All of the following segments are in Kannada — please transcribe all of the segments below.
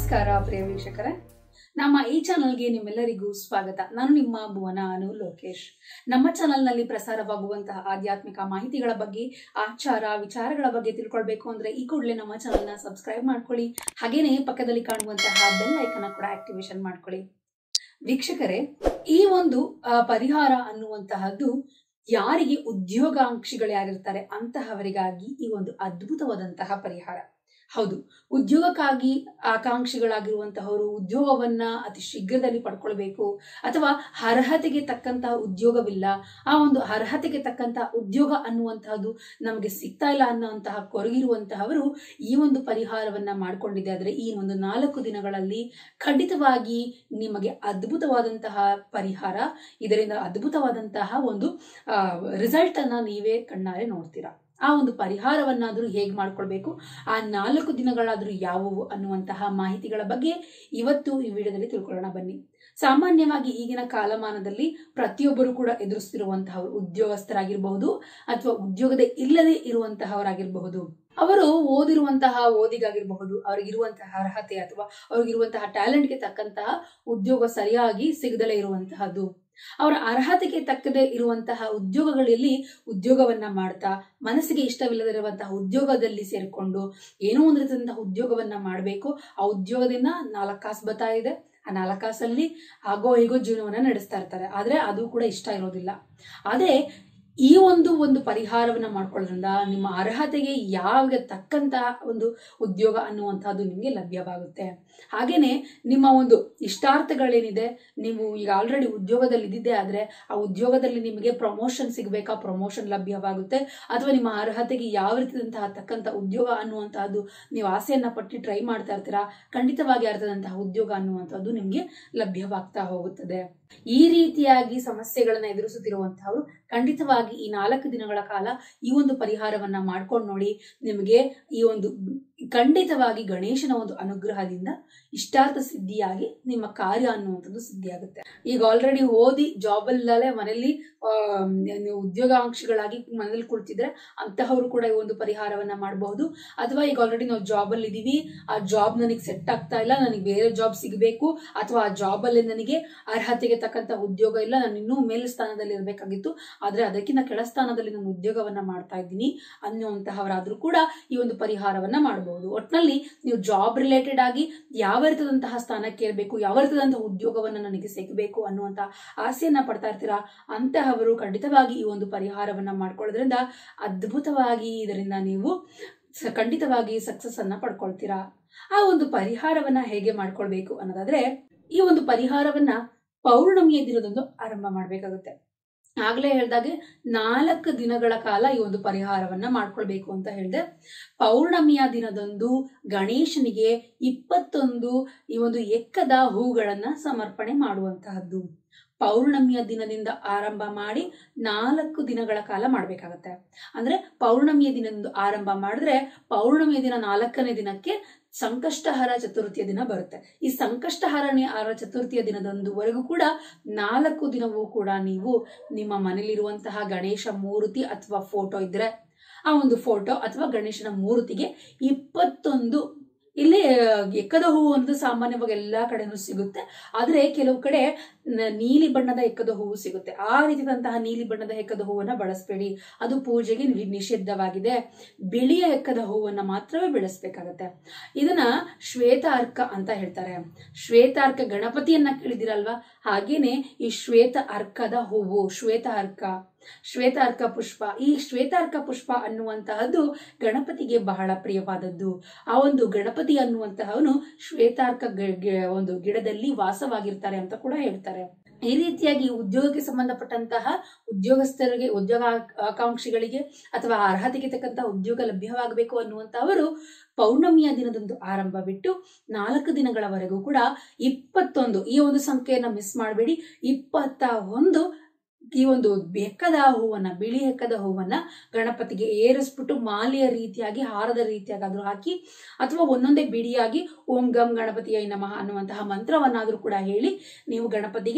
ನಮಸ್ಕಾರ ಪ್ರಿಯ ವೀಕ್ಷಕರೇ ನಮ್ಮ ಈ ಚಾನಲ್ಗೆ ನಿಮ್ಮೆಲ್ಲರಿಗೂ ಸ್ವಾಗತ ನಾನು ನಿಮ್ಮ ಭುವನ ಅನು ಲೋಕೇಶ್ ನಮ್ಮ ಚಾನಲ್ನಲ್ಲಿ ಪ್ರಸಾರವಾಗುವಂತಹ ಆಧ್ಯಾತ್ಮಿಕ ಮಾಹಿತಿಗಳ ಬಗ್ಗೆ ಆಚಾರ ವಿಚಾರಗಳ ಬಗ್ಗೆ ತಿಳ್ಕೊಳ್ಬೇಕು ಅಂದ್ರೆ ಈ ಕೂಡಲೇ ನಮ್ಮ ಚಾನಲ್ನ ಸಬ್ಸ್ಕ್ರೈಬ್ ಮಾಡ್ಕೊಳ್ಳಿ ಹಾಗೇನೆ ಪಕ್ಕದಲ್ಲಿ ಕಾಣುವಂತಹ ಬೆಲ್ ಐಕನ್ ಕೂಡ ಆಕ್ಟಿವೇಶನ್ ಮಾಡ್ಕೊಳ್ಳಿ ವೀಕ್ಷಕರೇ ಈ ಒಂದು ಆ, ಪರಿಹಾರ ಅನ್ನುವಂತಹದ್ದು ಯಾರಿಗೆ ಉದ್ಯೋಗಾಂಕ್ಷಿಗಳು ಯಾರಿರ್ತಾರೆ ಅಂತಹವರಿಗಾಗಿ ಈ ಒಂದು ಅದ್ಭುತವಾದಂತಹ ಪರಿಹಾರ ಹೌದು ಉದ್ಯೋಗಕ್ಕಾಗಿ ಆಕಾಂಕ್ಷಿಗಳಾಗಿರುವಂತಹವರು ಉದ್ಯೋಗವನ್ನ ಅತಿ ಶೀಘ್ರದಲ್ಲಿ ಪಡ್ಕೊಳ್ಬೇಕು ಅಥವಾ ಅರ್ಹತೆಗೆ ತಕ್ಕಂತಹ ಉದ್ಯೋಗವಿಲ್ಲ ಆ ಒಂದು ಅರ್ಹತೆಗೆ ತಕ್ಕಂತಹ ಉದ್ಯೋಗ ಅನ್ನುವಂತಹದ್ದು ನಮಗೆ ಸಿಗ್ತಾ ಇಲ್ಲ ಅನ್ನುವಂತಹ ಕೊರಗಿರುವಂತಹವರು ಈ ಒಂದು ಪರಿಹಾರವನ್ನ ಮಾಡ್ಕೊಂಡಿದೆ ಆದ್ರೆ ಈ ಒಂದು ನಾಲ್ಕು ದಿನಗಳಲ್ಲಿ ಖಂಡಿತವಾಗಿ ನಿಮಗೆ ಅದ್ಭುತವಾದಂತಹ ಪರಿಹಾರ ಇದರಿಂದ ಅದ್ಭುತವಾದಂತಹ ಒಂದು ರಿಸಲ್ಟ್ ಅನ್ನ ನೀವೇ ಕಣ್ಣಾರೆ ನೋಡ್ತೀರಾ ಆ ಒಂದು ಪರಿಹಾರವನ್ನಾದ್ರೂ ಹೇಗೆ ಮಾಡ್ಕೊಳ್ಬೇಕು ಆ ನಾಲ್ಕು ದಿನಗಳಾದ್ರೂ ಯಾವುವು ಅನ್ನುವಂತಹ ಮಾಹಿತಿಗಳ ಬಗ್ಗೆ ಇವತ್ತು ಈ ವಿಡಿಯೋದಲ್ಲಿ ತಿಳ್ಕೊಳ್ಳೋಣ ಬನ್ನಿ ಸಾಮಾನ್ಯವಾಗಿ ಈಗಿನ ಕಾಲಮಾನದಲ್ಲಿ ಪ್ರತಿಯೊಬ್ಬರು ಕೂಡ ಎದುರಿಸ್ತಿರುವಂತಹವರು ಉದ್ಯೋಗಸ್ಥರಾಗಿರಬಹುದು ಅಥವಾ ಉದ್ಯೋಗದ ಇಲ್ಲದೆ ಇರುವಂತಹವರಾಗಿರಬಹುದು ಅವರು ಓದಿರುವಂತಹ ಓದಿಗಾಗಿರಬಹುದು ಅವರಿಗಿರುವಂತಹ ಅರ್ಹತೆ ಅಥವಾ ಅವ್ರಿಗಿರುವಂತಹ ಟ್ಯಾಲೆಂಟ್ಗೆ ತಕ್ಕಂತಹ ಉದ್ಯೋಗ ಸರಿಯಾಗಿ ಸಿಗದಲೇ ಇರುವಂತಹದ್ದು ಅವರ ಅರ್ಹತೆಗೆ ತಕ್ಕದೇ ಇರುವಂತಹ ಉದ್ಯೋಗಗಳಲ್ಲಿ ಉದ್ಯೋಗವನ್ನ ಮಾಡ್ತಾ ಮನಸ್ಸಿಗೆ ಇಷ್ಟವಿಲ್ಲದಿರುವಂತಹ ಉದ್ಯೋಗದಲ್ಲಿ ಸೇರಿಕೊಂಡು ಏನೋ ಒಂದು ರೀತಿಯಾದಂತಹ ಉದ್ಯೋಗವನ್ನ ಮಾಡಬೇಕು ಆ ಉದ್ಯೋಗದಿಂದ ನಾಲ್ಕು ಕಾಸು ಬರ್ತಾ ಇದೆ ಆ ನಾಲ್ಕು ಕಾಸಲ್ಲಿ ಆಗೋ ಹೀಗೋ ಜೀವನವನ್ನ ನಡೆಸ್ತಾ ಇರ್ತಾರೆ ಆದ್ರೆ ಅದು ಕೂಡ ಇಷ್ಟ ಇರೋದಿಲ್ಲ ಆದ್ರೆ ಈ ಒಂದು ಒಂದು ಪರಿಹಾರವನ್ನ ಮಾಡ್ಕೊಳ್ಳೋದ್ರಿಂದ ನಿಮ್ಮ ಅರ್ಹತೆಗೆ ಯಾವ ತಕ್ಕಂತಹ ಒಂದು ಉದ್ಯೋಗ ಅನ್ನುವಂಥದ್ದು ನಿಮಗೆ ಲಭ್ಯವಾಗುತ್ತೆ ಹಾಗೇನೆ ನಿಮ್ಮ ಒಂದು ಇಷ್ಟಾರ್ಥಗಳೇನಿದೆ ನೀವು ಈಗ ಆಲ್ರೆಡಿ ಉದ್ಯೋಗದಲ್ಲಿ ಇದ್ದಿದ್ದೆ ಆದ್ರೆ ಆ ಉದ್ಯೋಗದಲ್ಲಿ ನಿಮಗೆ ಪ್ರಮೋಷನ್ ಸಿಗಬೇಕಾ ಪ್ರಮೋಷನ್ ಲಭ್ಯವಾಗುತ್ತೆ ಅಥವಾ ನಿಮ್ಮ ಅರ್ಹತೆಗೆ ಯಾವ ರೀತಿಯಾದಂತಹ ತಕ್ಕಂತ ಉದ್ಯೋಗ ಅನ್ನುವಂತಹದ್ದು ನೀವು ಆಸೆಯನ್ನ ಪಟ್ಟು ಟ್ರೈ ಮಾಡ್ತಾ ಇರ್ತೀರಾ ಖಂಡಿತವಾಗಿ ಅರ್ಥದಂತಹ ಉದ್ಯೋಗ ಅನ್ನುವಂಥದ್ದು ನಿಮಗೆ ಲಭ್ಯವಾಗ್ತಾ ಹೋಗುತ್ತದೆ ಈ ರೀತಿಯಾಗಿ ಸಮಸ್ಯೆಗಳನ್ನ ಎದುರಿಸುತ್ತಿರುವಂತಹವರು ಖಂಡಿತವಾಗಿ ಈ ನಾಲ್ಕು ದಿನಗಳ ಕಾಲ ಈ ಒಂದು ಪರಿಹಾರವನ್ನ ಮಾಡ್ಕೊಂಡು ನೋಡಿ ನಿಮಗೆ ಈ ಒಂದು ಖಂಡಿತವಾಗಿ ಗಣೇಶನ ಒಂದು ಅನುಗ್ರಹದಿಂದ ಇಷ್ಟಾರ್ಥ ಸಿದ್ಧಿಯಾಗಿ ನಿಮ್ಮ ಕಾರ್ಯ ಅನ್ನುವಂಥದ್ದು ಸಿದ್ಧಿಯಾಗುತ್ತೆ ಈಗ ಆಲ್ರೆಡಿ ಓದಿ ಜಾಬ್ ಅಲ್ಲದೆ ಮನೆಯಲ್ಲಿ ಆ, ನೀವು ಉದ್ಯೋಗಾಂಕ್ಷಿಗಳಾಗಿ ಮನೇಲಿ ಕುಳಿತಿದ್ರೆ ಅಂತಹವರು ಕೂಡ ಈ ಒಂದು ಪರಿಹಾರವನ್ನ ಮಾಡಬಹುದು ಅಥವಾ ಈಗ ಆಲ್ರೆಡಿ ನಾವು ಜಾಬ್ ಅಲ್ಲಿ ಇದೀವಿ ಆ ಜಾಬ್ ನನಗೆ ಸೆಟ್ ಆಗ್ತಾ ಇಲ್ಲ ನನಗೆ ಬೇರೆ ಜಾಬ್ ಸಿಗಬೇಕು ಅಥವಾ ಆ ಜಾಬ್ ಅಲ್ಲಿ ನನಗೆ ಅರ್ಹತೆಗೆ ತಕ್ಕಂತ ಉದ್ಯೋಗ ಇಲ್ಲ ನಾನು ಇನ್ನೂ ಮೇಲ್ ಸ್ಥಾನದಲ್ಲಿ ಇರಬೇಕಾಗಿತ್ತು ಆದ್ರೆ ಅದಕ್ಕಿಂತ ಕೆಳ ಸ್ಥಾನದಲ್ಲಿ ನಾನು ಉದ್ಯೋಗವನ್ನ ಮಾಡ್ತಾ ಇದ್ದೀನಿ ಅನ್ನುವಂತಹವರಾದ್ರೂ ಕೂಡ ಈ ಒಂದು ಪರಿಹಾರವನ್ನ ಮಾಡಬಹುದು ಒಟ್ನಲ್ಲಿ ನೀವು ಜಾಬ್ ರಿಲೇಟೆಡ್ ಆಗಿ ಯಾವ ರೀತಿಯಾದಂತಹ ಸ್ಥಾನಕ್ಕೆ ಇರಬೇಕು ಯಾವ ರೀತಿಯಾದಂತಹ ಉದ್ಯೋಗವನ್ನ ನನಗೆ ಸಿಗಬೇಕು ಅನ್ನುವಂತಹ ಆಸೆಯನ್ನ ಪಡ್ತಾ ಇರ್ತೀರಾ ಅಂತಹವರು ಖಂಡಿತವಾಗಿ ಈ ಒಂದು ಪರಿಹಾರವನ್ನ ಮಾಡ್ಕೊಳ್ಳೋದ್ರಿಂದ ಅದ್ಭುತವಾಗಿ ಇದರಿಂದ ನೀವು ಸ- ಖಂಡಿತವಾಗಿ ಸಕ್ಸಸ್ ಅನ್ನ ಪಡ್ಕೊಳ್ತೀರಾ ಆ ಒಂದು ಪರಿಹಾರವನ್ನ ಹೇಗೆ ಮಾಡ್ಕೊಳ್ಬೇಕು ಅನ್ನೋದಾದ್ರೆ ಈ ಒಂದು ಪರಿಹಾರವನ್ನ ಪೌರ್ಣಮಿಯ ದಿನದಂದು ಆರಂಭ ಮಾಡ್ಬೇಕಾಗುತ್ತೆ ಆಗ್ಲೇ ಹೇಳ್ದಾಗೆ ನಾಲ್ಕು ದಿನಗಳ ಕಾಲ ಈ ಒಂದು ಪರಿಹಾರವನ್ನ ಮಾಡ್ಕೊಳ್ಬೇಕು ಅಂತ ಹೇಳಿದೆ ಪೌರ್ಣಮಿಯ ದಿನದಂದು ಗಣೇಶನಿಗೆ ಇಪ್ಪತ್ತೊಂದು ಈ ಒಂದು ಎಕ್ಕದ ಹೂಗಳನ್ನ ಸಮರ್ಪಣೆ ಮಾಡುವಂತಹದ್ದು ಪೌರ್ಣಮಿಯ ದಿನದಿಂದ ಆರಂಭ ಮಾಡಿ ನಾಲ್ಕು ದಿನಗಳ ಕಾಲ ಮಾಡ್ಬೇಕಾಗತ್ತೆ ಅಂದ್ರೆ ಪೌರ್ಣಮಿಯ ದಿನದಂದು ಆರಂಭ ಮಾಡಿದ್ರೆ ಪೌರ್ಣಮಿಯ ದಿನ ನಾಲ್ಕನೇ ದಿನಕ್ಕೆ ಸಂಕಷ್ಟಹರ ಚತುರ್ಥಿಯ ದಿನ ಬರುತ್ತೆ ಈ ಸಂಕಷ್ಟಹರನೇ ಹರ ಚತುರ್ಥಿಯ ದಿನದಂದುವರೆಗೂ ಕೂಡ ನಾಲ್ಕು ದಿನವೂ ಕೂಡ ನೀವು ನಿಮ್ಮ ಮನೇಲಿರುವಂತಹ ಗಣೇಶ ಮೂರ್ತಿ ಅಥವಾ ಫೋಟೋ ಇದ್ರೆ ಆ ಒಂದು ಫೋಟೋ ಅಥವಾ ಗಣೇಶನ ಮೂರ್ತಿಗೆ ಇಪ್ಪತ್ತೊಂದು ಇಲ್ಲಿ ಆ, ಎಕ್ಕದ ಹೂವು ಅನ್ನೋದು ಸಾಮಾನ್ಯವಾಗಿ ಎಲ್ಲಾ ಕಡೆನೂ ಸಿಗುತ್ತೆ ಆದ್ರೆ ಕೆಲವು ಕಡೆ ನ- ನೀಲಿ ಬಣ್ಣದ ಎಕ್ಕದ ಹೂವು ಸಿಗುತ್ತೆ ಆ ರೀತಿಯಾದಂತಹ ನೀಲಿ ಬಣ್ಣದ ಎಕ್ಕದ ಹೂವನ್ನ ಬಳಸಬೇಡಿ ಅದು ಪೂಜೆಗೆ ನಿ- ನಿಷಿದ್ಧವಾಗಿದೆ ಬಿಳಿಯ ಎಕ್ಕದ ಹೂವನ್ನ ಮಾತ್ರವೇ ಬೆಳೆಸ್ಬೇಕಾಗತ್ತೆ ಇದನ್ನ ಶ್ವೇತ ಅರ್ಕ ಅಂತ ಹೇಳ್ತಾರೆ ಶ್ವೇತ ಅರ್ಕ ಗಣಪತಿಯನ್ನ ಕೇಳಿದಿರಲ್ವಾ ಹಾಗೇನೆ ಈ ಶ್ವೇತ ಅರ್ಕದ ಹೂವು ಶ್ವೇತ ಅರ್ಕ ಶ್ವೇತ ಅರ್ಕ ಪುಷ್ಪ ಈ ಶ್ವೇತ ಅರ್ಕ ಪುಷ್ಪ ಅನ್ನುವಂತಹದ್ದು ಗಣಪತಿಗೆ ಬಹಳ ಪ್ರಿಯವಾದದ್ದು ಆ ಒಂದು ಗಣಪತಿ ಅನ್ನುವಂತಹವನು ಶ್ವೇತಾರ್ಕ ಗಿ- ಗಿ- ಒಂದು ಗಿಡದಲ್ಲಿ ವಾಸವಾಗಿರ್ತಾರೆ ಅಂತ ಕೂಡ ಹೇಳ್ತಾರೆ ಈ ರೀತಿಯಾಗಿ ಉದ್ಯೋಗಕ್ಕೆ ಸಂಬಂಧಪಟ್ಟಂತಹ ಉದ್ಯೋಗಸ್ಥರಿಗೆ ಉದ್ಯೋಗ ಆಕ್- ಆಕಾಂಕ್ಷಿಗಳಿಗೆ ಅಥವಾ ಅರ್ಹತೆಗೆ ತಕ್ಕಂತಹ ಉದ್ಯೋಗ ಲಭ್ಯವಾಗಬೇಕು ಅನ್ನುವಂತಹವರು ಪೌರ್ಣಮಿಯ ದಿನದಂದು ಆರಂಭ ಬಿಟ್ಟು ನಾಲ್ಕು ದಿನಗಳವರೆಗೂ ಕೂಡ ಇಪ್ಪತ್ತೊಂದು ಈ ಒಂದು ಸಂಖ್ಯೆಯನ್ನ ಮಿಸ್ ಮಾಡಬೇಡಿ ಇಪ್ಪತ್ತ ಒಂದು ಈ ಒಂದು ಬೆಕ್ಕದ ಹೂವನ್ನ ಬಿಳಿ ಹೆಕ್ಕದ ಹೂವನ್ನ ಗಣಪತಿಗೆ ಏರಿಸ್ಬಿಟ್ಟು ಮಾಲೆಯ ರೀತಿಯಾಗಿ ಹಾರದ ರೀತಿಯಾಗಾದ್ರೂ ಹಾಕಿ ಅಥವಾ ಒಂದೊಂದೇ ಬಿಡಿಯಾಗಿ ಓಂ ಗಂ ಗಣಪತಿಯ ನಮಃ ಅನ್ನುವಂತಹ ಮಂತ್ರವನ್ನಾದ್ರೂ ಕೂಡ ಹೇಳಿ ನೀವು ಗಣಪತಿಗೆ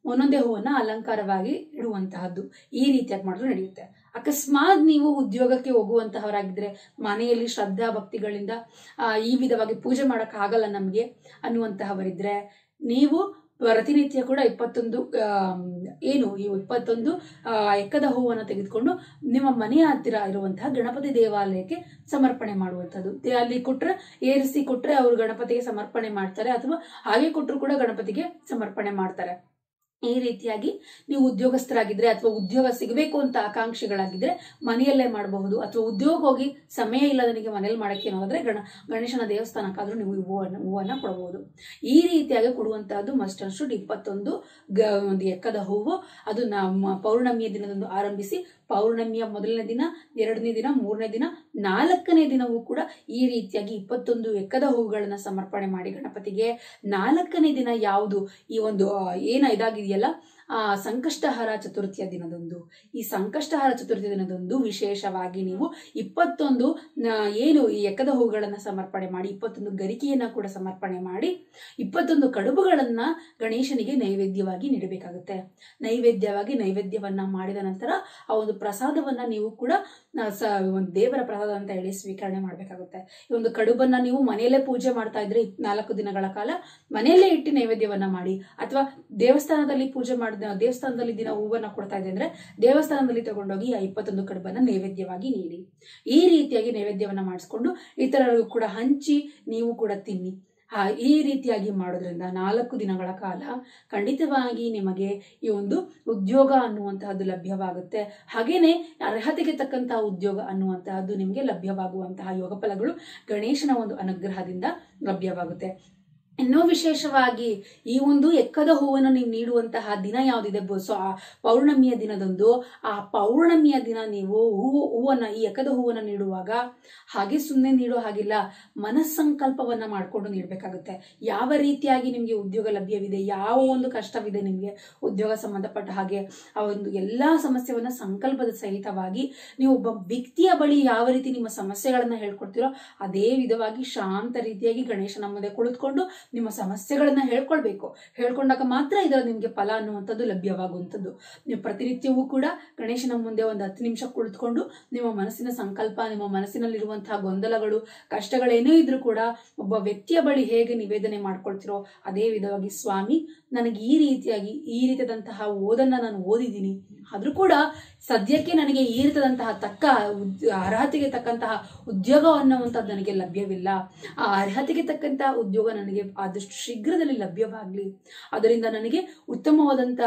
ಒಂದೊಂದೇ ಹೂವನ್ನ ಅಲಂಕಾರವಾಗಿ ಇಡುವಂತಹದ್ದು ಈ ರೀತಿಯಾಗಿ ಮಾಡಿದ್ರು ನಡೆಯುತ್ತೆ ಅಕಸ್ಮಾತ್ ನೀವು ಉದ್ಯೋಗಕ್ಕೆ ಹೋಗುವಂತಹವರಾಗಿದ್ರೆ ಮನೆಯಲ್ಲಿ ಶ್ರದ್ಧಾ ಭಕ್ತಿಗಳಿಂದ ಆ, ಈ ವಿಧವಾಗಿ ಪೂಜೆ ಮಾಡಕ್ ಆಗಲ್ಲ ನಮಗೆ ಅನ್ನುವಂತಹವರಿದ್ರೆ ನೀವು ಪ್ರತಿನಿತ್ಯ ಕೂಡ ಇಪ್ಪತ್ತೊಂದು ಆಮ್, ಏನು ಈ ಇಪ್ಪತ್ತೊಂದು ಆ, ಎಕ್ಕದ ಹೂವನ್ನು ತೆಗೆದುಕೊಂಡು ನಿಮ್ಮ ಮನೆಯ ಹತ್ತಿರ ಇರುವಂತಹ ಗಣಪತಿ ದೇವಾಲಯಕ್ಕೆ ಸಮರ್ಪಣೆ ಮಾಡುವಂಥದ್ದು ದೇ- ಅಲ್ಲಿ ಕೊಟ್ರೆ ಏರಿಸಿ ಕೊಟ್ರೆ ಅವರು ಗಣಪತಿಗೆ ಸಮರ್ಪಣೆ ಮಾಡ್ತಾರೆ ಅಥವಾ ಹಾಗೆ ಕೊಟ್ಟರು ಕೂಡ ಗಣಪತಿಗೆ ಸಮರ್ಪಣೆ ಮಾಡ್ತಾರೆ ಈ ರೀತಿಯಾಗಿ ನೀವು ಉದ್ಯೋಗಸ್ಥರಾಗಿದ್ರೆ ಅಥವಾ ಉದ್ಯೋಗ ಸಿಗಬೇಕು ಅಂತ ಆಕಾಂಕ್ಷಿಗಳಾಗಿದ್ರೆ ಮನೆಯಲ್ಲೇ ಮಾಡಬಹುದು ಅಥವಾ ಉದ್ಯೋಗ ಹೋಗಿ ಸಮಯ ಇಲ್ಲ ನನಗೆ ಮನೇಲಿ ಮಾಡಕ್ಕೆ ಹೋದ್ರೆ ಗಣ ಗಣೇಶನ ದೇವಸ್ಥಾನಕ್ಕಾದ್ರೂ ನೀವು ಈ ಹೂವನ್ನ ಹೂವನ್ನ ಕೊಡಬಹುದು ಈ ರೀತಿಯಾಗಿ ಕೊಡುವಂತಹದ್ದು ಮಸ್ಟ್ ಅಂಡ್ ಶುಡ್ ಇಪ್ಪತ್ತೊಂದು ಗ ಒಂದು ಎಕ್ಕದ ಹೂವು ಅದು ನಮ್ಮ ಪೌರ್ಣಮಿಯ ದಿನದಂದು ಆರಂಭಿಸಿ ಪೌರ್ಣಮಿಯ ಮೊದಲನೇ ದಿನ ಎರಡನೇ ದಿನ ಮೂರನೇ ದಿನ ನಾಲ್ಕನೇ ದಿನವೂ ಕೂಡ ಈ ರೀತಿಯಾಗಿ ಇಪ್ಪತ್ತೊಂದು ಎಕ್ಕದ ಹೂವುಗಳನ್ನ ಸಮರ್ಪಣೆ ಮಾಡಿ ಗಣಪತಿಗೆ ನಾಲ್ಕನೇ ದಿನ ಯಾವುದು ಈ ಒಂದು ಆ, ಏನ ಇದಾಗಿದೆಯಲ್ಲ ಆ ಸಂಕಷ್ಟಹರ ಚತುರ್ಥಿಯ ದಿನದಂದು ಈ ಸಂಕಷ್ಟಹರ ಚತುರ್ಥಿಯ ದಿನದಂದು ವಿಶೇಷವಾಗಿ ನೀವು ಇಪ್ಪತ್ತೊಂದು ಆ, ಏನು ಈ ಎಕ್ಕದ ಹೂವುಗಳನ್ನ ಸಮರ್ಪಣೆ ಮಾಡಿ ಇಪ್ಪತ್ತೊಂದು ಗರಿಕೆಯನ್ನ ಕೂಡ ಸಮರ್ಪಣೆ ಮಾಡಿ ಇಪ್ಪತ್ತೊಂದು ಕಡುಬುಗಳನ್ನ ಗಣೇಶನಿಗೆ ನೈವೇದ್ಯವಾಗಿ ನೀಡಬೇಕಾಗುತ್ತೆ ನೈವೇದ್ಯವಾಗಿ ನೈವೇದ್ಯವನ್ನ ಮಾಡಿದ ನಂತರ ಆ ಒಂದು ಪ್ರಸಾದವನ್ನ ನೀವು ಕೂಡ ಆ, ಸ ಒಂದು ದೇವರ ಪ್ರಸಾದ ಅಂತ ಹೇಳಿ ಸ್ವೀಕರಣೆ ಮಾಡಬೇಕಾಗುತ್ತೆ ಈ ಒಂದು ಕಡುಬನ್ನ ನೀವು ಮನೆಯಲ್ಲೇ ಪೂಜೆ ಮಾಡ್ತಾ ಇದ್ರೆ ಇಪ್- ನಾಲ್ಕು ದಿನಗಳ ಕಾಲ ಮನೆಯಲ್ಲೇ ಇಟ್ಟು ನೈವೇದ್ಯವನ್ನ ಮಾಡಿ ಅಥವಾ ದೇವಸ್ಥಾನದಲ್ಲಿ ಪೂಜೆ ಮಾಡಿದ ದೇವಸ್ಥಾನದಲ್ಲಿ ದಿನ ಹೂವನ್ನ ಕೊಡ್ತಾ ಇದೆ ಅಂದ್ರೆ ದೇವಸ್ಥಾನದಲ್ಲಿ ತಗೊಂಡೋಗಿ ಆ ಇಪ್ಪತ್ತೊಂದು ಕಡುಬನ್ನ ನೈವೇದ್ಯವಾಗಿ ನೀಡಿ ಈ ರೀತಿಯಾಗಿ ನೈವೇದ್ಯವನ್ನ ಮಾಡಿಸ್ಕೊಂಡು ಇತರರಿಗೂ ಕೂಡ ಹಂಚಿ ನೀವು ಕೂಡ ತಿನ್ನಿ ಆ, ಈ ರೀತಿಯಾಗಿ ಮಾಡೋದ್ರಿಂದ ನಾಲ್ಕು ದಿನಗಳ ಕಾಲ ಖಂಡಿತವಾಗಿ ನಿಮಗೆ ಈ ಒಂದು ಉದ್ಯೋಗ ಅನ್ನುವಂತಹದ್ದು ಲಭ್ಯವಾಗುತ್ತೆ ಹಾಗೇನೆ ಅರ್ಹತೆಗೆ ತಕ್ಕಂತಹ ಉದ್ಯೋಗ ಅನ್ನುವಂತಹದ್ದು ನಿಮಗೆ ಲಭ್ಯವಾಗುವಂತಹ ಯೋಗ ಫಲಗಳು ಗಣೇಶನ ಒಂದು ಅನುಗ್ರಹದಿಂದ ಲಭ್ಯವಾಗುತ್ತೆ ಇನ್ನೂ ವಿಶೇಷವಾಗಿ ಈ ಒಂದು ಎಕ್ಕದ ಹೂವನ್ನು ನೀವು ನೀಡುವಂತಹ ದಿನ ಯಾವುದಿದೆ ಬ- ಸೊ ಆ ಪೌರ್ಣಮಿಯ ದಿನದಂದು ಆ ಪೌರ್ಣಮಿಯ ದಿನ ನೀವು ಹೂವು ಹೂವನ್ನ ಈ ಎಕ್ಕದ ಹೂವನ್ನ ನೀಡುವಾಗ ಹಾಗೆ ಸುಮ್ಮನೆ ನೀಡೋ ಹಾಗಿಲ್ಲ ಮನಸ್ಸಂಕಲ್ಪವನ್ನ ಮಾಡ್ಕೊಂಡು ನೀಡಬೇಕಾಗುತ್ತೆ ಯಾವ ರೀತಿಯಾಗಿ ನಿಮಗೆ ಉದ್ಯೋಗ ಲಭ್ಯವಿದೆ ಯಾವ ಒಂದು ಕಷ್ಟವಿದೆ ನಿಮಗೆ ಉದ್ಯೋಗ ಸಂಬಂಧಪಟ್ಟ ಹಾಗೆ ಆ ಒಂದು ಎಲ್ಲಾ ಸಮಸ್ಯೆವನ್ನ ಸಂಕಲ್ಪದ ಸಹಿತವಾಗಿ ನೀವು ಒಬ್ಬ ವ್ಯಕ್ತಿಯ ಬಳಿ ಯಾವ ರೀತಿ ನಿಮ್ಮ ಸಮಸ್ಯೆಗಳನ್ನ ಹೇಳ್ಕೊಡ್ತೀರೋ ಅದೇ ವಿಧವಾಗಿ ಶಾಂತ ರೀತಿಯಾಗಿ ಗಣೇಶನ ಮುಂದೆ ಕುಳಿತುಕೊಂಡು ನಿಮ್ಮ ಸಮಸ್ಯೆಗಳನ್ನ ಹೇಳ್ಕೊಳ್ಬೇಕು ಹೇಳ್ಕೊಂಡಾಗ ಮಾತ್ರ ಇದರ ನಿಮ್ಗೆ ಫಲ ಅನ್ನುವಂಥದ್ದು ಲಭ್ಯವಾಗುವಂಥದ್ದು ನೀವು ಪ್ರತಿನಿತ್ಯವೂ ಕೂಡ ಗಣೇಶನ ಮುಂದೆ ಒಂದು ಹತ್ತು ನಿಮಿಷ ಕುಳಿತುಕೊಂಡು ನಿಮ್ಮ ಮನಸ್ಸಿನ ಸಂಕಲ್ಪ ನಿಮ್ಮ ಮನಸ್ಸಿನಲ್ಲಿರುವಂತಹ ಗೊಂದಲಗಳು ಕಷ್ಟಗಳೇನೇ ಇದ್ರೂ ಕೂಡ ಒಬ್ಬ ವ್ಯಕ್ತಿಯ ಬಳಿ ಹೇಗೆ ನಿವೇದನೆ ಮಾಡ್ಕೊಳ್ತಿರೋ ಅದೇ ವಿಧವಾಗಿ ಸ್ವಾಮಿ ನನಗೆ ಈ ರೀತಿಯಾಗಿ ಈ ರೀತಿಯಾದಂತಹ ಓದನ್ನ ನಾನು ಓದಿದ್ದೀನಿ ಆದ್ರೂ ಕೂಡ ಸದ್ಯಕ್ಕೆ ನನಗೆ ಈ ರೀತಿಯಾದಂತಹ ತಕ್ಕ ಉದ್- ಅರ್ಹತೆಗೆ ತಕ್ಕಂತಹ ಉದ್ಯೋಗ ಅನ್ನುವಂಥದ್ದು ನನಗೆ ಲಭ್ಯವಿಲ್ಲ ಆ ಅರ್ಹತೆಗೆ ತಕ್ಕಂತಹ ಉದ್ಯೋಗ ನನಗೆ ಆದಷ್ಟು ಶೀಘ್ರದಲ್ಲಿ ಲಭ್ಯವಾಗ್ಲಿ ಅದರಿಂದ ನನಗೆ ಉತ್ತಮವಾದಂತಹ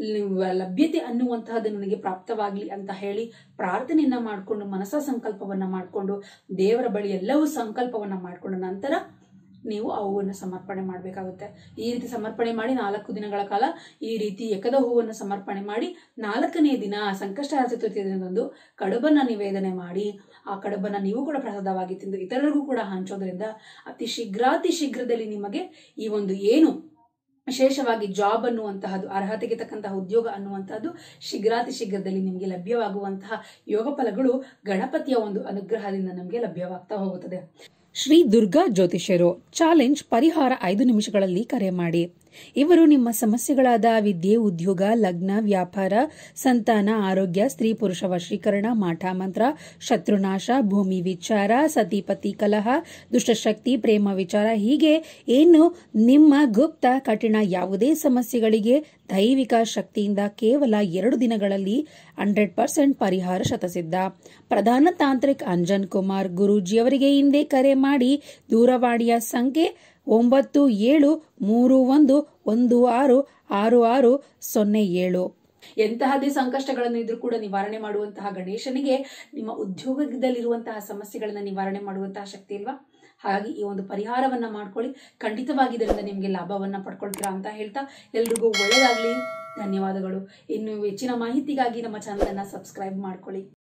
ಲ- ಲಭ್ಯತೆ ಅನ್ನುವಂತಹದ್ದು ನನಗೆ ಪ್ರಾಪ್ತವಾಗ್ಲಿ ಅಂತ ಹೇಳಿ ಪ್ರಾರ್ಥನೆಯನ್ನ ಮಾಡಿಕೊಂಡು ಮನಸ ಸಂಕಲ್ಪವನ್ನ ಮಾಡಿಕೊಂಡು ದೇವರ ಬಳಿ ಎಲ್ಲವೂ ಸಂಕಲ್ಪವನ್ನ ಮಾಡಿಕೊಂಡ ನಂತರ ನೀವು ಆ ಹೂವನ್ನು ಸಮರ್ಪಣೆ ಮಾಡಬೇಕಾಗುತ್ತೆ ಈ ರೀತಿ ಸಮರ್ಪಣೆ ಮಾಡಿ ನಾಲ್ಕು ದಿನಗಳ ಕಾಲ ಈ ರೀತಿ ಎಕದ ಹೂವನ್ನು ಸಮರ್ಪಣೆ ಮಾಡಿ ನಾಲ್ಕನೇ ದಿನ ಸಂಕಷ್ಟ ಚತುರ್ಥಿ ದಿನದಂದು ಕಡುಬನ್ನ ನಿವೇದನೆ ಮಾಡಿ ಆ ಕಡುಬನ್ನ ನೀವು ಕೂಡ ಪ್ರಸಾದವಾಗಿ ತಿಂದು ಇತರರಿಗೂ ಕೂಡ ಹಂಚೋದ್ರಿಂದ ಅತಿ ಶೀಘ್ರಾತಿ ಶೀಘ್ರದಲ್ಲಿ ನಿಮಗೆ ಈ ಒಂದು ಏನು ವಿಶೇಷವಾಗಿ ಜಾಬ್ ಅನ್ನುವಂತಹದ್ದು ಅರ್ಹತೆಗೆ ತಕ್ಕಂತಹ ಉದ್ಯೋಗ ಅನ್ನುವಂತಹದ್ದು ಶೀಘ್ರಾತಿ ಶೀಘ್ರದಲ್ಲಿ ನಿಮಗೆ ಲಭ್ಯವಾಗುವಂತಹ ಯೋಗ ಫಲಗಳು ಗಣಪತಿಯ ಒಂದು ಅನುಗ್ರಹದಿಂದ ನಮಗೆ ಲಭ್ಯವಾಗ್ತಾ ಹೋಗುತ್ತದೆ ಶ್ರೀ ದುರ್ಗಾ ಜ್ಯೋತಿಷ್ಯರು ಚಾಲೆಂಜ್ ಪರಿಹಾರ ಐದು ನಿಮಿಷಗಳಲ್ಲಿ ಕರೆ ಮಾಡಿ ಇವರು ನಿಮ್ಮ ಸಮಸ್ಯೆಗಳಾದ ವಿದ್ಯೆ ಉದ್ಯೋಗ ಲಗ್ನ ವ್ಯಾಪಾರ ಸಂತಾನ ಆರೋಗ್ಯ ಸ್ತ್ರೀ ಪುರುಷ ವಶೀಕರಣ ಮಾಟ ಮಂತ್ರ ಶತ್ರುನಾಶ ಭೂಮಿ ವಿಚಾರ ಸತಿಪತಿ ಕಲಹ ದುಷ್ಟಶಕ್ತಿ ಪ್ರೇಮ ವಿಚಾರ ಹೀಗೆ ಏನು ನಿಮ್ಮ ಗುಪ್ತ ಕಠಿಣ ಯಾವುದೇ ಸಮಸ್ಯೆಗಳಿಗೆ ದೈವಿಕ ಶಕ್ತಿಯಿಂದ ಕೇವಲ ಎರಡು ದಿನಗಳಲ್ಲಿ ಹಂಡ್ರೆಡ್ ಪರ್ಸೆಂಟ್ ಪರಿಹಾರ ಶತಸಿದ್ಧ ಪ್ರಧಾನ ತಾಂತ್ರಿಕ್ ಅಂಜನ್ ಕುಮಾರ್ ಗುರೂಜಿಯವರಿಗೆ ಹಿಂದೆ ಕರೆ ಮಾಡಿ ದೂರವಾಣಿಯ ಸಂಖ್ಯೆ ಒಂಬತ್ತು ಏಳು ಮೂರು ಒಂದು ಒಂದು ಆರು ಆರು ಆರು ಸೊನ್ನೆ ಏಳು ಎಂತಹದೇ ಸಂಕಷ್ಟಗಳನ್ನು ಇದ್ರೂ ಕೂಡ ನಿವಾರಣೆ ಮಾಡುವಂತಹ ಗಣೇಶನಿಗೆ ನಿಮ್ಮ ಉದ್ಯೋಗದಲ್ಲಿರುವಂತಹ ಸಮಸ್ಯೆಗಳನ್ನ ನಿವಾರಣೆ ಮಾಡುವಂತಹ ಶಕ್ತಿ ಇಲ್ವಾ ಹಾಗಾಗಿ ಈ ಒಂದು ಪರಿಹಾರವನ್ನ ಮಾಡ್ಕೊಳ್ಳಿ ಖಂಡಿತವಾಗಿ ಇದರಿಂದ ನಿಮಗೆ ಲಾಭವನ್ನ ಪಡ್ಕೊಳ್ತೀರಾ ಅಂತ ಹೇಳ್ತಾ ಎಲ್ರಿಗೂ ಒಳ್ಳೆಯದಾಗ್ಲಿ ಧನ್ಯವಾದಗಳು ಇನ್ನು ಹೆಚ್ಚಿನ ಮಾಹಿತಿಗಾಗಿ ನಮ್ಮ ಚಾನಲ್ ಅನ್ನ ಸಬ್ಸ್ಕ್ರೈಬ್ ಮಾಡ್ಕೊಳ್ಳಿ